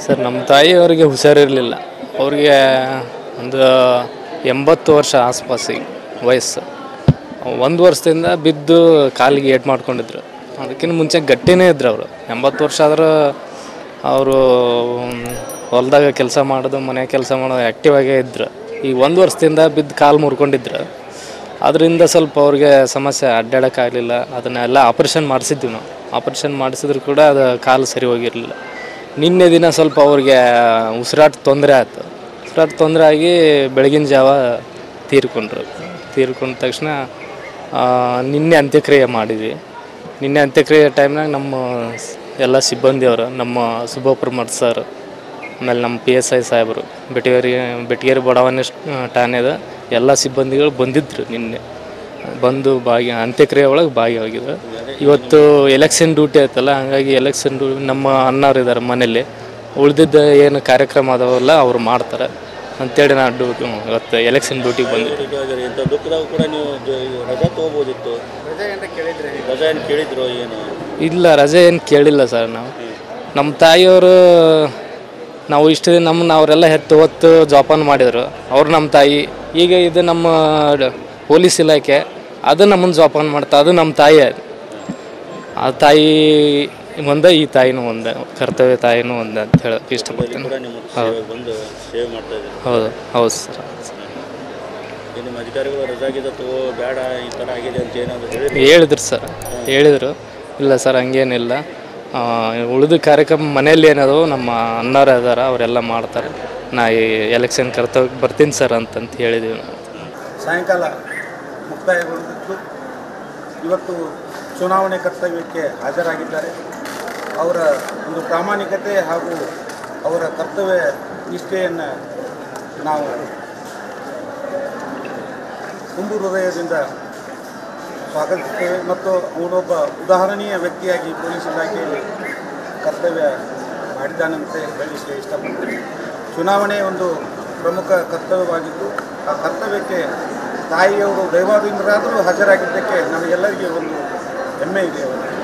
Sir ನಮ್ಮ ತಾಯಿಯವರಿಗೆ ಹುಷಾರಿರಲಿಲ್ಲ ಅವ್ರಿಗೆ ಒಂದು ಎಂಬತ್ತು ವರ್ಷ ಆಸ್ಪಾಸಿಗೆ ವಯಸ್ಸು ಒಂದು ವರ್ಷದಿಂದ ಬಿದ್ದು ಕಾಲಿಗೆ ಏಟ್ ಮಾಡ್ಕೊಂಡಿದ್ರು ಅದಕ್ಕಿಂತ ಮುಂಚೆ ಗಟ್ಟಿನೇ ಇದ್ರು ಅವರು ಎಂಬತ್ತು ವರ್ಷ ಆದ್ರೆ ಅವರು ಹೊಲದಾಗ ಕೆಲಸ ಮಾಡೋದು ಮನೆ ಕೆಲಸ ಮಾಡೋದು ಆ್ಯಕ್ಟಿವ್ ಆಗೇ ಇದ್ರು ಈ ಒಂದು ವರ್ಷದಿಂದ ಬಿದ್ದು ಕಾಲು ಮುರ್ಕೊಂಡಿದ್ರು ಅದರಿಂದ ಸ್ವಲ್ಪ ಅವ್ರಿಗೆ ಸಮಸ್ಯೆ ಅಡ್ಡಾಡೋಕ್ಕಾಗಲಿಲ್ಲ ಅದನ್ನೆಲ್ಲ ಆಪ್ರೇಷನ್ ಮಾಡಿಸಿದ್ವಿ ನಾವು ಆಪ್ರೇಷನ್ ಮಾಡಿಸಿದ್ರು ಕೂಡ ಅದು ಕಾಲು ಸರಿ ಹೋಗಿರಲಿಲ್ಲ ನಿನ್ನೆ ದಿನ ಸ್ವಲ್ಪ ಅವ್ರಿಗೆ ಉಸಿರಾಟ ತೊಂದರೆ ಆಯಿತು ಉಸಿರಾಟ ತೊಂದರೆ ಆಗಿ ಬೆಳಗಿನ ಜಾವ ತೀರ್ಕೊಂಡ್ರು ತೀರ್ಕೊಂಡ ತಕ್ಷಣ ಆ, ನಿನ್ನೆ ಅಂತ್ಯಕ್ರಿಯೆ ಮಾಡಿದ್ವಿ ನಿನ್ನೆ ಅಂತ್ಯಕ್ರಿಯೆ ಟೈಮ್ನಾಗ ನಮ್ಮ ಸ್- ಎಲ್ಲ ಸಿಬ್ಬಂದಿಯವರು ನಮ್ಮ ಸುಬ್ಬಪ್ಪ ಮಠ್ ಸರ್ ಆಮೇಲೆ ನಮ್ಮ ಪಿ ಎಸ್ ಐ ಸಾಹೇಬರು ಬೆಟಗೇರಿ ಬೆಟಗೇರಿ ಬಡಾವಣೆ ಠಾಣೆದ ಎಲ್ಲ ಸಿಬ್ಬಂದಿಗಳು ಬಂದಿದ್ದರು ನಿನ್ನೆ ಬಂದು ಭಾಗಿ ಅಂತ್ಯಕ್ರಿಯೆ ಒಳಗೆ ಭಾಗಿಯಾಗಿದ್ರು ಇವತ್ತು ಎಲೆಕ್ಷನ್ ಡ್ಯೂಟಿ ಆಯ್ತಲ್ಲ ಹಂಗಾಗಿ ಎಲೆಕ್ಷನ್ ಡ್ಯೂ ನಮ್ಮ ಅಣ್ಣವ್ರು ಇದ್ದಾರೆ ಮನೇಲಿ ಉಳಿದಿದ್ದ ಏನು ಕಾರ್ಯಕ್ರಮ ಅದಾವಲ್ಲ ಅವ್ರು ಮಾಡ್ತಾರೆ ಅಂತೇಳಿ ನಾನು ಡ್ಯೂಟಿ ಇವತ್ತು ಎಲೆಕ್ಷನ್ ಡ್ಯೂಟಿಗೆ ಬಂದಿದ್ದೆ ಇದಾಗಿದೆ. ಇಂಥ ದುಃಖದಾಗ ಕೂಡ ನೀವು ಜ- ಈ ರಜಾ ತೊಗೋಬೋದಿತ್ತು ರಜಾ ಏನು ಕೇಳಿದ್ರು ಏನು ಇಲ್ಲ ರಜೆ ಏನು ಕೇಳಿಲ್ಲ ಸರ್ ನಾವು ನಮ್ಮ ತಾಯಿಯವರು ನಾವು ಇಷ್ಟು ದಿನ ನಮ್ಮನ್ನ ಅವರೆಲ್ಲ ಹೆತ್ತು ಹೊತ್ತು ಜೋಪಾನ ಮಾಡಿದರು ಅವ್ರು ನಮ್ಮ ತಾಯಿ ಈಗ ಇದು ನಮ್ಮ ಡ- ಪೊಲೀಸ್ ಇಲಾಖೆ ಅದು ನಮ್ಮನ್ನು ಜೋಪಾನ ಮಾಡ್ತಾ ಅದು ನಮ್ಮ ತಾಯಿ ಅದು. ಆ ತಾಯಿ ಒಂದೇ ಈ ತಾಯಿನೂ ಒಂದೇ ಕರ್ತವ್ಯ ತಾಯಿನೂ ಒಂದೇ ಅಂತ ಹೇಳಕ್ಕೆ ಇಷ್ಟಪಡ್ತೀನಿ ಕೂಡ ನಿಮ್ಮ ಸೇವೆಗೆ ಬಂದು ಸೇವೆ ಮಾಡ್ತಾ ಇದ್ದೀರಿ ಹೌದು ಹೌದು ಸರ್ ಈ ನಿಮ್ಮ ಅಧಿಕಾರಿಗಳು ರಜಾ ಗೀಜಾ ತಗೋ ಬೇಡ ಈ ಥರ ಆಗಿದೆ ಅಂತ ಏನಾದ್ರು ಹೇಳಿ ಹೇಳಿದ್ರು ಸರ್ ಹೇಳಿದರು ಇಲ್ಲ ಸರ್ ಹಂಗೇನಿಲ್ಲ ಆ, ಉಳಿದ ಕಾರ್ಯಕ್ರಮ ಮನೆಯಲ್ಲಿ ಏನದು ನಮ್ಮ ಅಣ್ಣವ್ರು ಅದಾರ ಅವರೆಲ್ಲ ಮಾಡ್ತಾರೆ ನಾ ಈ ಎಲೆಕ್ಷನ್ ಕರ್ತವ್ಯಕ್ಕೆ ಬರ್ತೀನಿ ಸರ್ ಅಂತಂತ ಹೇಳಿದ್ದೀವಿ ನಾವು ಸಾಯಂಕಾಲ ಮುಕ್ತಾಯಗೊಂಡಿದ್ದು ಇವತ್ತು ಚುನಾವಣೆ ಕರ್ತವ್ಯಕ್ಕೆ ಹಾಜರಾಗಿದ್ದಾರೆ ಅವರ ಒಂದು ಪ್ರಾಮಾಣಿಕತೆ ಹಾಗೂ ಅವರ ಕರ್ತವ್ಯ ನಿಷ್ಠೆಯನ್ನು ನಾವು ತುಂಬು ಹೃದಯದಿಂದ ಸ್ವಾಗತಿಸುತ್ತೇವೆ ಮತ್ತು ಅವನೊಬ್ಬ ಉದಾಹರಣೀಯ ವ್ಯಕ್ತಿಯಾಗಿ ಪೊಲೀಸ್ ಇಲಾಖೆಯಲ್ಲಿ ಕರ್ತವ್ಯ ಮಾಡಿದ್ದಾನಂತೆ ಹೇಳಲಿಕ್ಕೆ ಇಷ್ಟಪಡ್ತೀನಿ ಚುನಾವಣೆ ಒಂದು ಪ್ರಮುಖ ಕರ್ತವ್ಯವಾಗಿದ್ದು ಆ ಕರ್ತವ್ಯಕ್ಕೆ ತಾಯಿಯವರು ದೈವಾಧೀನರಾದರೂ ಹಾಜರಾಗಿದ್ದಕ್ಕೆ ನಮಗೆಲ್ಲರಿಗೆ ಒಂದು ಹೆಮ್ಮೆ ಇದೆ ಅವರಿಗೆ